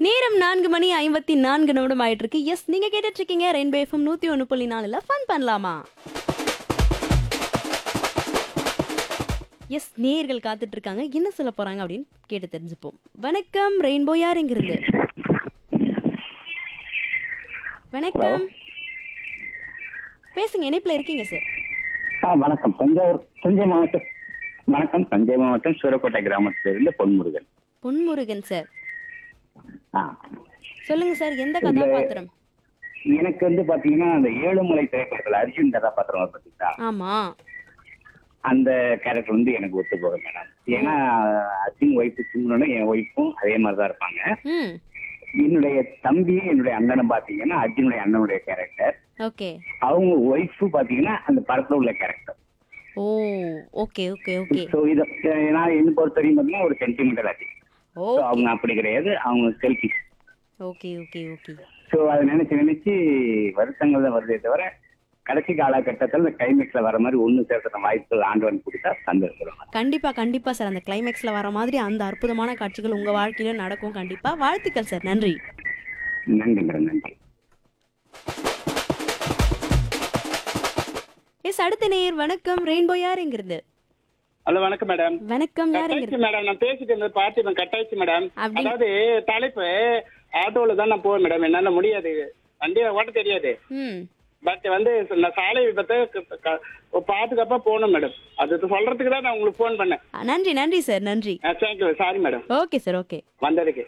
நேரம் நான்கு மணி ஐம்பத்தி நான்கு நிமிடம் ஆயிட்டு இருக்கு எஸ் நீங்க கேட்டுட்டு இருக்கீங்க ரெயின்போ எஃப்எம் நூத்தி ஒன்று புள்ளி நாலுல ஃபன் பண்ணலாமா எஸ் நேயர்கள் காத்துட்டு இருக்காங்க என்ன சொல்ல போறாங்க அப்படின்னு கேட்டு தெரிஞ்சுப்போம் வணக்கம் ரெயின்போ யார் எங்க இருந்து வணக்கம் பேசுங்க இணைப்புல இருக்கீங்க சார் ஆ வணக்கம் தஞ்சாவூர் தஞ்சை மாவட்டம் வணக்கம் தஞ்சை மாவட்டம் சூரக்கோட்டை கிராமத்திலிருந்து பொன்முருகன் பொன்முருகன் சார் ஆ சொல்லுங்க சார் எந்த கதாபாத்திரம் எனக்கு வந்து பாத்தீங்கன்னா அந்த ஏழுமலை திரைப்படத்துல அர்ஜுன் கதாபாத்திரம் வரும் பாத்தீங்களா ஆமா அந்த கேரக்டர் வந்து எனக்கு ஒத்து போகும் மேடம் ஏன்னா அர்ஜுன் ஒய்ஃபு சிம்ரனும் என் ஒய்ஃபும் அதே மாதிரி தான் இருப்பாங்க ம் என்னுடைய தம்பியும் என்னுடைய அண்ணனும் பாத்தீங்கன்னா அர்ஜுனுடைய அண்ணனுடைய கேரக்டர் ஓகே அவங்க ஒய்ஃபு பாத்தீங்கன்னா அந்த படத்துல உள்ள character oh okay okay okay so இதை நான் என்ன பொறுத்த வரைக்கும் பாத்தீங்கன்னா ஒரு சென்டிமெண்டல் ஆச்சு ஓ So, அவங்க அப்படி கிடையாது அவங்க selfie okay okay okay so அதை நினைச்சு நினைச்சு வருஷங்கள் தான் வருதே தவிர கடைசி காலகட்டத்தில் இந்த கிளைமேக்ஸ்ல வர மாதிரி ஒன்று சேர்த்துற வாய்ப்புகள் ஆண்டவன் கொடுத்தா தந்திருக்கிறோம் கண்டிப்பா கண்டிப்பா சார் அந்த கிளைமேக்ஸ்ல வர மாதிரி அந்த அற்புதமான காட்சிகள் உங்க வாழ்க்கையில நடக்கும் கண்டிப்பா வாழ்த்துக்கள் சார் நன்றி நன்றிங்கிற நன்றி எஸ் அடுத்த நேயர் வணக்கம் ரெயின்போ யார் எங்கிருந்து ஹலோ வணக்கம் மேடம் வணக்கம் யார் கட்டாயிச்சு எங்கிருந்து மேடம் நான் பேசிட்டு இருந்தது பார்த்து கட்டாயிச்சு மேடம் அப்படி- அதாவது தலைப்பு ஆட்டோல தான் நான் போவேன் மேடம் என்னால முடியாது வண்டியை ஓட்ட தெரியாது ம் பட் வந்து நான் சாலை விபத்தை க- க- பாதுகாப்பா போகணும் மேடம் அது சொல்றதுக்கு தான் நான் உங்களுக்கு ஃபோன் பண்ணேன் அ, நன்றி நன்றி சார் நன்றி thank you sorry madam okay sir okay வந்ததுக்கு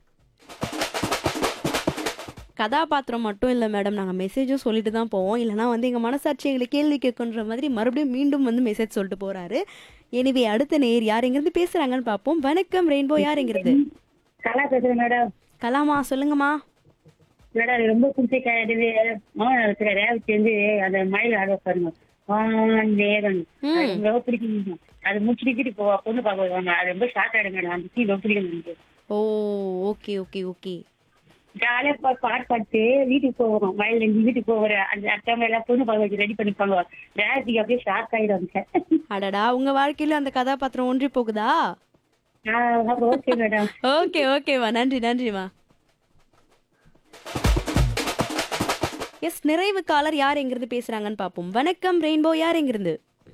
கதாபாத்திரம் மட்டும் இல்லை மேடம் நாங்கள் மெசேஜும் சொல்லிட்டு தான் போவோம் இல்லைனா வந்து எங்கள் மனசாட்சி எங்களை கேள்வி கேட்குன்ற மாதிரி மறுபடியும் மீண்டும் வந்து மெசேஜ் சொல்லிட்டு போறாரு எனவே அடுத்த நேர் யார் எங்கிருந்து பேசுறாங்கன்னு பார்ப்போம் வணக்கம் ரெயின்போ யார் எங்கிறது கலா பேசுறேன் மேடம் கலாமா சொல்லுங்கம்மா மேடம் எனக்கு ரொம்ப பிடிச்ச கேட்டது மோகன் இருக்கிற ரேவதி வந்து அந்த மயில் ஆட பாருங்க வான் வேகன் ம். அது எனக்கு ரொம்ப பிடிக்கும் அது முடிச்சுட்டு போவா பொண்ணு பார்க்க வருவாங்க அது ரொம்ப ஷார்ட் ஆயிடும் மேடம் அந்த சீன் ரொம்ப பிடிக்கும் எனக்கு ஓ ஓகே ஓகே ஓகே ஜாலியா பா பாட்டு பாட்டு வீட்டுக்கு போவோம் மயில் ரெண்டு வீட்டுக்கு போகிற அந்த அத்தவங்க எல்லாம் பொண்ணு பார்க்க வச்சு ரெடி பண்ணிப்பாங்க ரேவதிக்கு அப்படியே ஷார்ட் ஆயிடும் அடடா உங்க வாழ்க்கையில அந்த கதாபாத்திரம் ஒன்றி போகுதா ஓகே மேடம் ஓகே ஓகேவா நன்றி நன்றிமா எஸ் நிறைவு காலர் யார் எங்கிருந்து பேசுறாங்கன்னு பார்ப்போம் வணக்கம் ரெயின்போ யார் எங்கிருந்து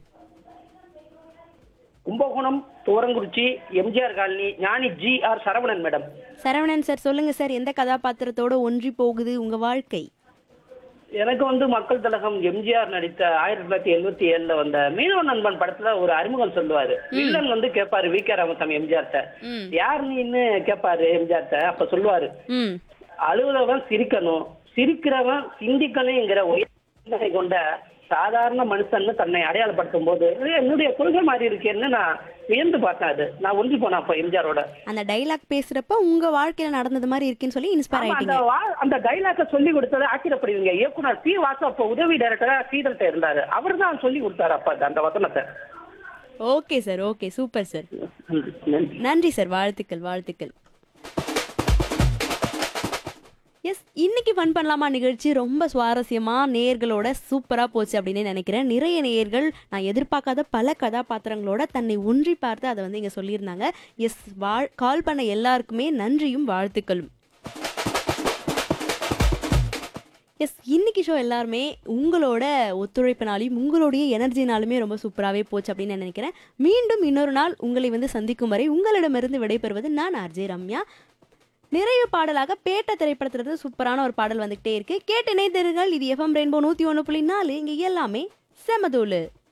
Kumbakonam Thorangurichi MGR colony Gnani G R Saravanan madam Saravanan sir சொல்லுங்க சார் எந்த கதாபாத்திரத்தோட ஒன்றி போகுது உங்க வாழ்க்கை எனக்கு வந்து மக்கள் திலகம் எம்ஜிஆர் நடித்த ஆயிரத்தி தொள்ளாயிரத்தி எழுபத்தி ஏழுல வந்த மீனவ நண்பன் படத்துல ஒரு அறிமுகம் சொல்லுவாரு வில்லன் வந்து கேட்பாரு வி கே ராமசாமி எம்ஜிஆர்ட்ட ம் யார் நீன்னு கேட்பாரு எம்ஜிஆர்ட்ட அப்ப சொல்லுவாரு ம் அழுகுறவன் சிரிக்கணும் சிரிக்கிறவன் சிந்திக்கணுங்கிற உயர் சிந்தனை கொண்ட சாதாரண மனுஷன்னு தன்னை அடையாளப்படுத்தும் போது இது என்னுடைய கொள்கை மாதிரி இருக்கேன்னு நான் வியந்து பார்த்தேன் அது நான் ஒன்றி போனேன் அப்ப எம்ஜிஆரோட அந்த டைலாக் பேசுறப்ப உங்க வாழ்க்கையில நடந்தது மாதிரி இருக்குன்னு சொல்லி இன்ஸ்பயர் ஆமா, அந்த ஆயிட்டீங்க வா- அந்த டைலாக்க சொல்லி கொடுத்தது ஆச்சரியப்படுவீங்க இயக்குனர் சி வாசு அப்ப உதவி டைரக்டரா ஸ்ரீதர்ட்ட இருந்தாரு அவர் தான் சொல்லி கொடுத்தாரு அப்ப அந்த- அந்த வசனத்தை okay sir okay super sir ம், நன்றி நன்றி சார் வாழ்த்துக்கள் வாழ்த்துக்கள் எஸ் இன்னைக்கு ஃபன் பண்ணலாமா நிகழ்ச்சி ரொம்ப சுவாரஸ்யமா நேயர்களோட சூப்பரா போச்சு அப்படின்னு நினைக்கிறேன் நிறைய நேயர்கள் நான் எதிர்பார்க்காத பல கதாபாத்திரங்களோட தன்னை ஒன்றி பார்த்து அதை வந்து இங்க சொல்லியிருந்தாங்க எஸ் வாழ் கால் பண்ண எல்லாருக்குமே நன்றியும் வாழ்த்துக்களும் எஸ் இன்னைக்கு ஷோ எல்லாருமே உங்களோட ஒத்துழைப்பினாலையும் உங்களுடைய எனர்ஜினாலுமே ரொம்ப சூப்பராகவே போச்சு அப்படின்னு நான் நினைக்கிறேன் மீண்டும் இன்னொரு நாள் உங்களை வந்து சந்திக்கும் வரை உங்களிடமிருந்து விடைபெறுவது நான் ஆர்ஜே ரம்யா நிறைய பாடலாக பேட்ட திரைப்படத்திலிருந்து சூப்பரான ஒரு பாடல் வந்துகிட்டே இருக்கு கேட்டு இணைந்திருங்கள் இது எஃப்எம் ரெயின்போ நூற்றி ஒன்று புள்ளி நாலு இங்கே எல்லாமே செமதூளு